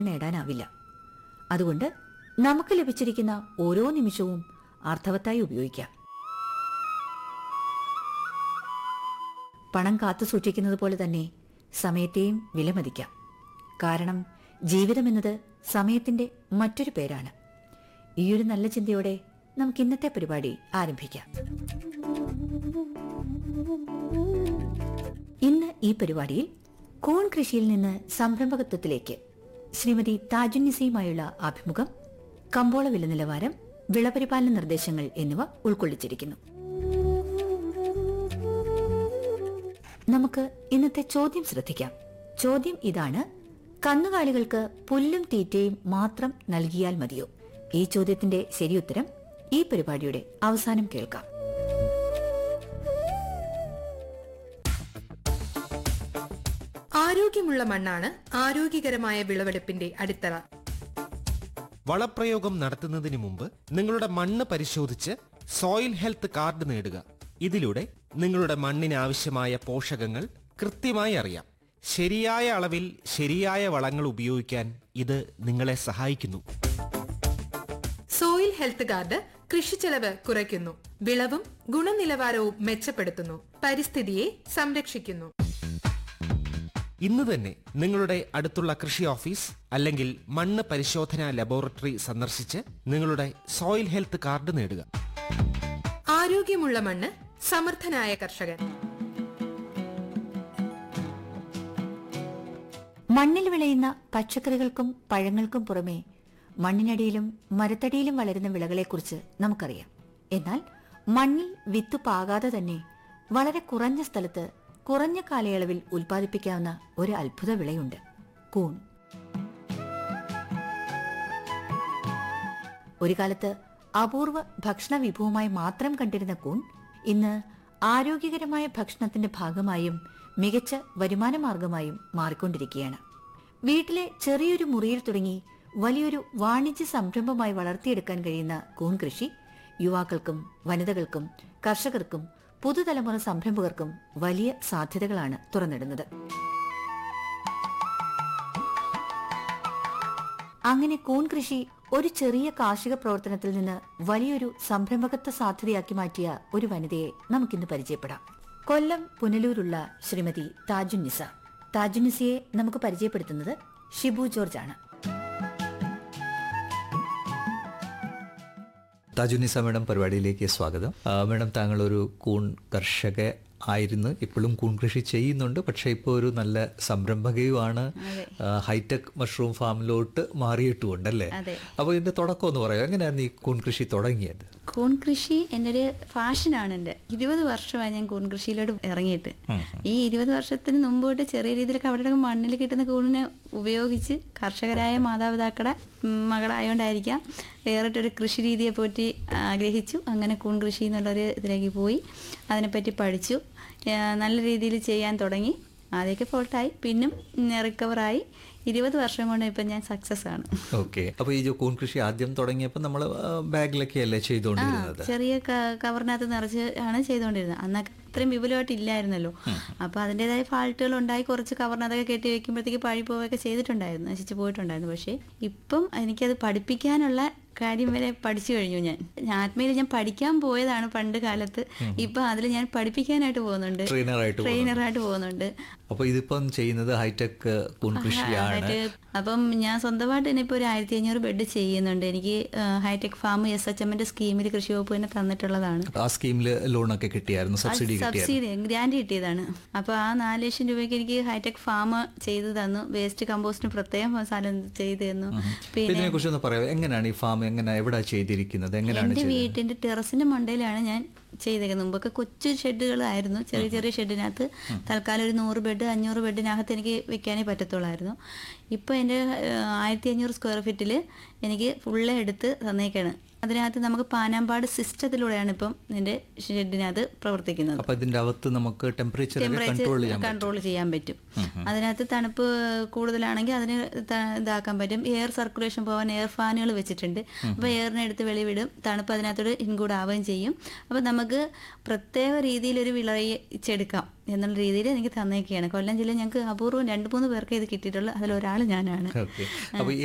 നേടാനാവില്ല അതുകൊണ്ട് നമുക്ക് ലഭിച്ചിരിക്കുന്ന ഓരോ നിമിഷവും അർത്ഥവത്തായി ഉപയോഗിക്കാം പണം കാത്തു സൂക്ഷിക്കുന്നത് പോലെ തന്നെ സമയത്തെയും വിലമതിക്കാം കാരണം ജീവിതമെന്നത് സമയത്തിന്റെ മറ്റൊരു പേരാണ് ഈയൊരു നല്ല ചിന്തയോടെ നമുക്ക് ഇന്നത്തെ പരിപാടി ആരംഭിക്കാം ഇന്ന് ഈ പരിപാടിയിൽ കോൺ കൃഷിയിൽ നിന്ന് സംരംഭകത്വത്തിലേക്ക് ശ്രീമതി താജുന്നിസയുമായുള്ള അഭിമുഖം കമ്പോള വില നിലവാരം വിളപരിപാലന നിർദ്ദേശങ്ങൾ എന്നിവ ഉൾക്കൊള്ളിച്ചിരിക്കുന്നു നമുക്ക് ഇന്നത്തെ ചോദ്യം ശ്രദ്ധിക്കാം ചോദ്യം ഇതാണ് കന്നുകാലികൾക്ക് പുല്ലും തീറ്റയും മാത്രം നൽകിയാൽ മതിയോ ഈ ചോദ്യത്തിന്റെ ശരിയുത്തരം ഈ പരിപാടിയുടെ അവസാനം കേൾക്കാം ആരോഗ്യമുള്ള മണ്ണാണ് ആരോഗ്യകരമായ വിളവെടുപ്പിന്റെ അടിത്തറ വളപ്രയോഗം നടത്തുന്നതിന് മുമ്പ് നിങ്ങളുടെ മണ്ണ് പരിശോധിച്ച് സോയിൽ ഹെൽത്ത് കാർഡ് നേടുക ഇതിലൂടെ നിങ്ങളുടെ മണ്ണിന് ആവശ്യമായ പോഷകങ്ങൾ കൃത്യമായി അറിയാം ശരിയായ അളവിൽ ശരിയായ വളങ്ങൾ ഉപയോഗിക്കാൻ ഇത് നിങ്ങളെ സഹായിക്കുന്നു സോയിൽ ഹെൽത്ത് കാർഡ് കൃഷിച്ചെലവ് കുറയ്ക്കുന്നു വിളവും ഗുണനിലവാരവും മെച്ചപ്പെടുത്തുന്നു പരിസ്ഥിതിയെ സംരക്ഷിക്കുന്നു ഇന്ന് തന്നെ നിങ്ങളുടെ അടുത്തുള്ള കൃഷി ഓഫീസ് അല്ലെങ്കിൽ മണ്ണ് പരിശോധനാ ലബോറട്ടറി സന്ദർശിച്ച് നിങ്ങളുടെ സോയിൽ ഹെൽത്ത് കാർഡ് നേടുക ആരോഗ്യമുള്ള മണ്ണ് സമർത്ഥനായ കർഷകൻ മണ്ണിൽ വിളയുന്ന പച്ചക്കറികൾക്കും പഴങ്ങൾക്കും പുറമെ മണ്ണിനടിയിലും മരത്തടിയിലും വളരുന്ന വിളകളെക്കുറിച്ച് നമുക്കറിയാം എന്നാൽ മണ്ണിൽ വിത്ത് പാകാതെ തന്നെ വളരെ കുറഞ്ഞ സ്ഥലത്ത് കുറഞ്ഞ കാലയളവിൽ ഉൽപ്പാദിപ്പിക്കാവുന്ന ഒരു അത്ഭുത വിളയുണ്ട് കൂൺ ഒരു കാലത്ത് അപൂർവ ഭക്ഷണ വിഭവമായി മാത്രം കണ്ടിരുന്ന കൂൺ ഇന്ന് ആരോഗ്യകരമായ ഭക്ഷണത്തിന്റെ ഭാഗമായും മികച്ച വരുമാന മാർഗമായും മാറിക്കൊണ്ടിരിക്കുകയാണ് വീട്ടിലെ ചെറിയൊരു മുറിയിൽ തുടങ്ങി വലിയൊരു വാണിജ്യ സംരംഭമായി വളർത്തിയെടുക്കാൻ കഴിയുന്ന കൂൺ കൃഷി യുവാക്കൾക്കും വനിതകൾക്കും കർഷകർക്കും പുതുതലമുറ സംരംഭകർക്കും വലിയ സാധ്യതകളാണ് തുറന്നിടുന്നത് അങ്ങനെ കൂൺ കൃഷി ഒരു ചെറിയ കാർഷിക പ്രവർത്തനത്തിൽ നിന്ന് വലിയൊരു സംരംഭകത്വ സാധ്യതയാക്കി മാറ്റിയ ഒരു വനിതയെ നമുക്കിന്ന് പരിചയപ്പെടാം കൊല്ലം പുനലൂരുള്ള ശ്രീമതി താജുന്നിസ താജുന്നിസയെ നമുക്ക് പരിചയപ്പെടുത്തുന്നത് ഷിബു ജോർജ് ആണ് താജുനിസ മാഡം പരിപാടിയിലേക്ക് സ്വാഗതം ആ, മാഡം താങ്കൾ ഒരു കൂൺ കർഷക ആയിരുന്നു ഇപ്പോഴും കൂൺ കൃഷി ചെയ്യുന്നുണ്ട് പക്ഷേ ഇപ്പോൾ ഒരു നല്ല സംരംഭകയുമാണ് ആ, ഹൈടെക് മഷ്റൂം ഫാമിലോട്ട് മാറിയിട്ടുമുണ്ട് അല്ലേ അപ്പോൾ ഇതിന്റെ തുടക്കം ഒന്ന് പറയാം എങ്ങനെയായിരുന്നു ഈ കൂൺ കൃഷി തുടങ്ങിയത് കൂൺ കൃഷി എൻ്റെ ഒരു ഫാഷനാണ് എൻ്റെ ഇരുപത് വർഷമായി ഞാൻ കൂൺ കൃഷിയിലോട്ട് ഇറങ്ങിയിട്ട് ഈ ഇരുപത് വർഷത്തിന് മുമ്പോട്ട് ചെറിയ രീതിയിലൊക്കെ അവിടെ മണ്ണിൽ കിട്ടുന്ന കൂണിനെ ഉപയോഗിച്ച് കർഷകരായ മാതാപിതാക്കളുടെ ഉം, മകളായോണ്ടായിരിക്കാം വേറിട്ടൊരു കൃഷി രീതിയെ പറ്റി ആഗ്രഹിച്ചു അങ്ങനെ കൂൺ കൃഷി എന്നുള്ളൊരു ഇതിലേക്ക് പോയി അതിനെപ്പറ്റി പഠിച്ചു ആ, നല്ല രീതിയിൽ ചെയ്യാൻ തുടങ്ങി ആദ്യമൊക്കെ ഫോൾട്ടായി പിന്നും റിക്കവറായി ഇരുപത് വർഷം കൊണ്ട് ഇപ്പം ഞാൻ സക്സസ് ആണ് ഓക്കെ അപ്പോൾ ഈ जो കൂൺ കൃഷി ആദ്യം തുടങ്ങിയപ്പോൾ നമ്മൾ ബാഗിലൊക്കെ അല്ലേ ചെയ്തുകൊണ്ടിരുന്നത് ചെറിയ ക- കവറിനകത്ത് നിറച്ച് ആണ് ചെയ്തുകൊണ്ടിരുന്നത് അന്നൊക്കെ ഇത്രയും വിപുലമായിട്ട് ഇല്ലായിരുന്നല്ലോ അപ്പൊ അതിൻ്റെതായ ഫാൾട്ടുകൾ ഉണ്ടായി കുറച്ച് കവറിനകത്തൊക്കെ കെട്ടി വെക്കുമ്പോഴത്തേക്ക് പഴി പോവുകയൊക്കെ ചെയ്തിട്ടുണ്ടായിരുന്നു നശിച്ചു പോയിട്ടുണ്ടായിരുന്നു പക്ഷേ ഇപ്പം എനിക്കത് പഠിപ്പിക്കാനുള്ള കാര്യം വരെ പഠിച്ചു കഴിഞ്ഞു ഞാൻ ആത്മീയിൽ ഞാൻ പഠിക്കാൻ പോയതാണ് പണ്ട് കാലത്ത് ഇപ്പൊ അതിൽ ഞാൻ പഠിപ്പിക്കാനായിട്ട് പോകുന്നുണ്ട് ട്രെയിനറായിട്ട് ട്രെയിനറായിട്ട് പോകുന്നുണ്ട് അപ്പോൾ ഇതിപ്പം ചെയ്യുന്നത് ഹൈടെക് കൂൺ കൃഷിയാണ് ആയിട്ട് അപ്പം ഞാൻ സ്വന്തമായിട്ട് തന്നെ ഇപ്പോൾ ഒരു ആയിരത്തി അഞ്ഞൂറ് ബെഡ് ചെയ്യുന്നുണ്ട് എനിക്ക് ഹൈടെക് ഫാം എസ് എച്ച് എമ്മിന്റെ സ്കീമിൽ കൃഷി വകുപ്പ് തന്നെ തന്നിട്ടുള്ളതാണ് ആ സ്കീമിൽ ലോണൊക്കെ കിട്ടിയായിരുന്നു സബ്സിഡി കിട്ടിയായിരുന്നു സബ്സിഡി ഗ്രാൻഡ് കിട്ടിയതാണ് അപ്പോൾ ആ നാല് ലക്ഷം രൂപയ്ക്ക് എനിക്ക് ഹൈടെക് ഫാം ചെയ്തു തന്നു വേസ്റ്റ് കമ്പോസ്റ്റിന് പ്രത്യേകം സ്ഥലം ചെയ്തു തന്നു പിന്നെ പിന്നെ ഇതിനെ കുറിച്ച് ഒന്ന് പറയാം എങ്ങനെയാണ് ഈ ഫാം എങ്ങനെ എവിടെ ചെയ്തിരിക്കുന്നത് എങ്ങനെയാണ് എന്റെ ചെയ്തത് വീട്ടിന്റെ ടെറസിന്റെ മണ്ടയിലാണ് ഞാൻ ചെയ്തേക്കുന്നത് മുമ്പൊക്കെ കൊച്ചു ഷെഡുകളായിരുന്നു ചെറിയ ചെറിയ ഷെഡിനകത്ത് തൽക്കാലം ഒരു നൂറ് ബെഡ് അഞ്ഞൂറ് ബെഡിനകത്ത് എനിക്ക് വെക്കാനേ പറ്റത്തുള്ളായിരുന്നു ഇപ്പോൾ എൻ്റെ ആയിരത്തി അഞ്ഞൂറ് സ്ക്വയർ ഫീറ്റിൽ എനിക്ക് ഫുള്ള് എടുത്ത് തന്നേക്കാണ് അതിനകത്ത് നമുക്ക് പാനാമ്പാട് സിസ്റ്റത്തിലൂടെയാണ് ഇപ്പം ഇതിന്റെ ഷെഡിനകത്ത് പ്രവർത്തിക്കുന്നത് അപ്പൊ ഇതിന്റെ അകത്ത് നമുക്ക് ടെമ്പറേച്ചർ കൺട്രോൾ ചെയ്യാൻ കൺട്രോൾ ചെയ്യാൻ പറ്റും അതിനകത്ത് തണുപ്പ് കൂടുതലാണെങ്കിൽ അതിന് ത- ഇതാക്കാൻ പറ്റും എയർ സർക്കുലേഷൻ പോകാൻ എയർ ഫാനുകൾ വെച്ചിട്ടുണ്ട് അപ്പോൾ എയറിനെ എടുത്ത് വെളിവിടും തണുപ്പ് അതിനകത്തോട് ഇൻക്ലൂഡ് ആവുകയും ചെയ്യും അപ്പോൾ നമുക്ക് പ്രത്യേക രീതിയിൽ ഒരു വിളയിച്ചെടുക്കാം എന്നുള്ള രീതിയിൽ എനിക്ക് തന്നേക്കുകയാണ് കൊല്ലം ജില്ലയിൽ ഞങ്ങൾക്ക് അപൂർവം രണ്ട് മൂന്ന് പേർക്ക് ഇത് കിട്ടിയിട്ടുള്ളൂ അതിലൊരാൾ ഞാനാണ് ഓക്കെ അപ്പൊ